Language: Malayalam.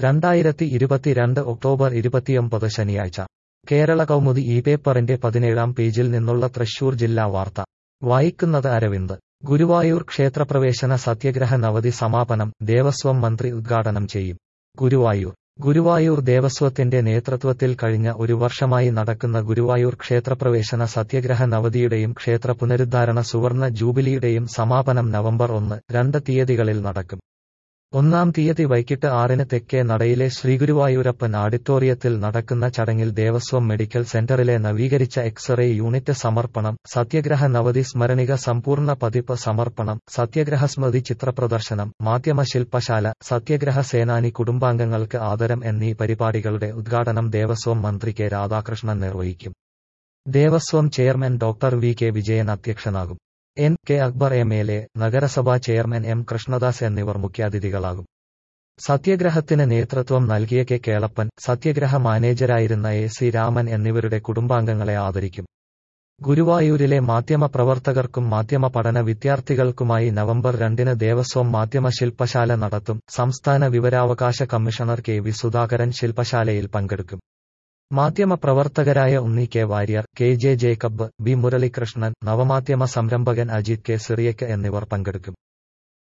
രണ്ടായിരത്തി ഇരുപത്തിരണ്ട് ഒക്ടോബർ ഇരുപത്തിയൊമ്പത് ശനിയാഴ്ച കേരള കൗമുദി ഈ പേപ്പറിന്റെ പതിനേഴാം പേജിൽ നിന്നുള്ള തൃശൂർ ജില്ലാ വാർത്ത വായിക്കുന്നത് അരവിന്ദ് ഗുരുവായൂർ ക്ഷേത്രപ്രവേശന സത്യഗ്രഹ നവതി സമാപനം ദേവസ്വം മന്ത്രി ഉദ്ഘാടനം ചെയ്യും ഗുരുവായൂർ ഗുരുവായൂർ ദേവസ്വത്തിന്റെ നേതൃത്വത്തിൽ കഴിഞ്ഞ ഒരു വർഷമായി നടക്കുന്ന ഗുരുവായൂർ ക്ഷേത്രപ്രവേശന സത്യഗ്രഹ നവതിയുടെയും ക്ഷേത്ര പുനരുദ്ധാരണ സുവർണ ജൂബിലിയുടെയും സമാപനം നവംബർ ഒന്ന് രണ്ട് തീയതികളിൽ നടക്കും ഒന്നാം തീയതി വൈകിട്ട് ആറിന് തെക്കേ നടയിലെ ശ്രീഗുരുവായൂരപ്പൻ ഓഡിറ്റോറിയത്തിൽ നടക്കുന്ന ചടങ്ങിൽ ദേവസ്വം മെഡിക്കൽ സെന്ററിലെ നവീകരിച്ച എക്സ്റേ യൂണിറ്റ് സമർപ്പണം സത്യഗ്രഹ നവതി സ്മരണിക സമ്പൂർണ്ണ പതിപ്പ് സമർപ്പണം സത്യഗ്രഹ സ്മൃതി ചിത്രപ്രദർശനം മാധ്യമ ശില്പശാല സത്യഗ്രഹ സേനാനി കുടുംബാംഗങ്ങൾക്ക് ആദരം എന്നീ പരിപാടികളുടെ ഉദ്ഘാടനം ദേവസ്വം മന്ത്രി കെ രാധാകൃഷ്ണൻ നിർവഹിക്കും Devaswom chairman doctor V K Vijayan അധ്യക്ഷനാകും N K Akbar M L A നഗരസഭാ ചെയർമാൻ എം കൃഷ്ണദാസ് എന്നിവർ മുഖ്യാതിഥികളാകും സത്യഗ്രഹത്തിന് നേതൃത്വം നൽകിയ കെ കേളപ്പൻ സത്യഗ്രഹ മാനേജരായിരുന്ന എ സി രാമൻ എന്നിവരുടെ കുടുംബാംഗങ്ങളെ ആദരിക്കും ഗുരുവായൂരിലെ മാധ്യമ പ്രവർത്തകർക്കും മാധ്യമ പഠന വിദ്യാർത്ഥികൾക്കുമായി നവംബർ രണ്ടിന് ദേവസ്വം മാധ്യമ ശില്പശാല നടത്തും സംസ്ഥാന വിവരാവകാശ കമ്മീഷണർ കെ വി സുധാകരൻ ശില്പശാലയിൽ പങ്കെടുക്കും മാധ്യമ പ്രവർത്തകരായ Unni K Variar K J Jacob B Muralikrishnan നവമാധ്യമ സംരംഭകൻ അജിത് കെ സിറിയക്ക് എന്നിവർ പങ്കെടുക്കും